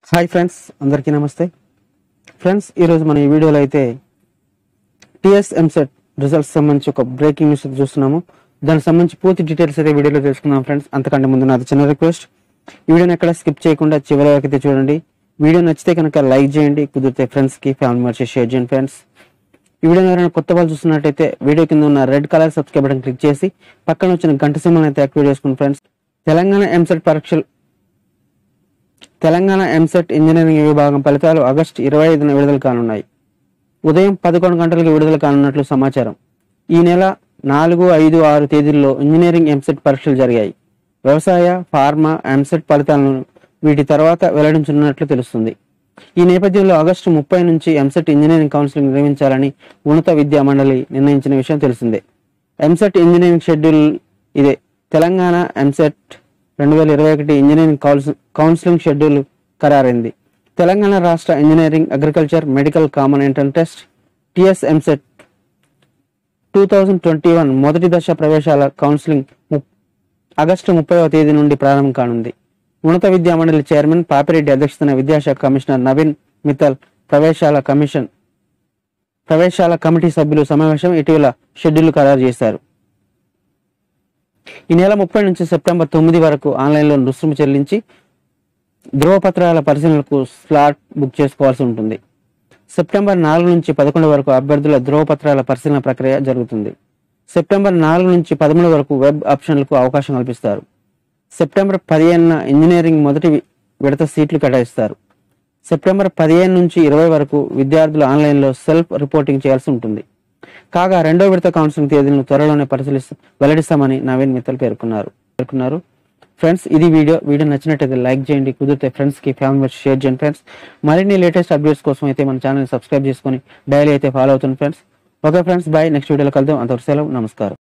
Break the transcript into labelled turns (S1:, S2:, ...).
S1: hi friends అందరికీ నమస్తే friends ఈరోజు మన ఈ వీడియోలో అయితే టిఎస్ ఎంసెట్ రిజల్ట్స్ సంబంధించి ఒక బ్రేకింగ్ న్యూస్ అయితే చూస్తున్నాము దానికి సంబంధించి పూర్తి డీటెయిల్స్ అయితే వీడియోలో తెలుసుకుందాం ఫ్రెండ్స్ అంతకంటే ముందు నాది చిన్న రిక్వెస్ట్ ఈ వీడియోని ఎక్కడ స్కిప్ చేయకుండా చివరి వరకు అయితే చూడండి వీడియో నచ్చితే కనుక లైక్ చేయండి కుదిరితే ఫ్రెండ్స్కి ఫ్యామిలీ మెంబర్స్ షేర్ చేయండి ఫ్రెండ్స్ ఈ వీడియో ఎవరైనా కొత్త వాళ్ళు చూస్తున్నట్టయితే వీడియో కింద ఉన్న red colour subscribe button click చేసి పక్కన వచ్చిన గంట సింబల్ అయితే యాక్టివేట్ చేసుకోండి ఫ్రెండ్స్ తెలంగాణ ఎంసెట్ పరీక్షలు తెలంగాణ ఎంసెట్ ఇంజనీరింగ్ విభాగం ఫలితాలు ఆగస్టు ఇరవై ఐదున విడుదల కానున్నాయి ఉదయం పదకొండు గంటలకు విడుదల కానున్నట్లు సమాచారం ఈ నెల నాలుగు ఐదు ఆరు తేదీల్లో ఇంజనీరింగ్ ఎంసెట్ పరీక్షలు జరిగాయి వ్యవసాయ ఫార్మా ఎంసెట్ ఫలితాలను వీటి తర్వాత వెల్లడించనున్నట్లు తెలుస్తుంది ఈ నేపథ్యంలో ఆగస్టు ముప్పై నుంచి ఎంసెట్ ఇంజనీరింగ్ కౌన్సిలింగ్ నిర్వహించాలని ఉన్నత విద్యా మండలి నిర్ణయించిన విషయం తెలిసిందే ఎంసెట్ ఇంజనీరింగ్ షెడ్యూల్ ఇదే తెలంగాణ ఎంసెట్ రెండు వేల ఇరవై ఒకటి ఇంజనీరింగ్ కౌన్సి- కౌన్సిలింగ్ షెడ్యూల్ ఖరారైంది తెలంగాణ రాష్ట్ర engineering agriculture medical common entrance test TS EAMCET two thousand twenty one మొదటి దశ ప్రవేశాల కౌన్సిలింగ్ ము- ఆగస్టు ముప్పైవ తేదీ నుండి ప్రారంభం కానుంది ఉన్నత విద్యా మండలి చైర్మన్ పాపిరెడ్డి అధ్యక్షతన విద్యాశాఖ కమిషనర్ నవీన్ మిత్తల్ ప్రవేశాల కమిషన్ ప్రవేశాల కమిటీ సభ్యులు సమావేశం ఇటీవల షెడ్యూల్ ఖరారు చేశారు ఈ నెల ముప్పై నుంచి సెప్టెంబర్ తొమ్మిది వరకు ఆన్లైన్లో రుసుము చెల్లించి ధ్రువపత్రాల పరిశీలనకు స్లాట్ బుక్ చేసుకోవాల్సి ఉంటుంది సెప్టెంబర్ నాలుగు నుంచి పదకొండు వరకు అభ్యర్థుల ధ్రువపత్రాల పరిశీలన ప్రక్రియ జరుగుతుంది సెప్టెంబర్ నాలుగు నుంచి పదమూడు వరకు వెబ్ ఆప్షన్లకు అవకాశం కల్పిస్తారు సెప్టెంబర్ పదిహేనున ఇంజనీరింగ్ మొదటి వి- విడత సీట్లు కేటాయిస్తారు సెప్టెంబర్ పదిహేను నుంచి ఇరవై వరకు విద్యార్థులు ఆన్లైన్లో సెల్ఫ్ రిపోర్టింగ్ చేయాల్సి ఉంటుంది కాగా రెండో విడత కౌన్సిలింగ్ తేదీలను త్వరలోనే పరిశీలిస్త వెల్లడిస్తామని నవీన్ మిత్తల్ పేర్కొన్నారు పేర్కొన్నారు ఫ్రెండ్స్ ఇది వీడియో వీడియో నచ్చినట్టయితే లైక్ చేయండి కుదిరితే ఫ్రెండ్స్ కి ఫ్యామిలీ మెంబర్స్ షేర్ చేయండి ఫ్రెండ్స్ మరిన్ని లేటెస్ట్ అప్డేట్స్ కోసం అయితే మన ఛానల్ సబ్స్క్రైబ్ చేసుకొని డైలీ అయితే ఫాలో అవుతుంది friends okay friends bye next వీడియోలో కలుద్దాం అంతవరకు సెలవు నమస్కారం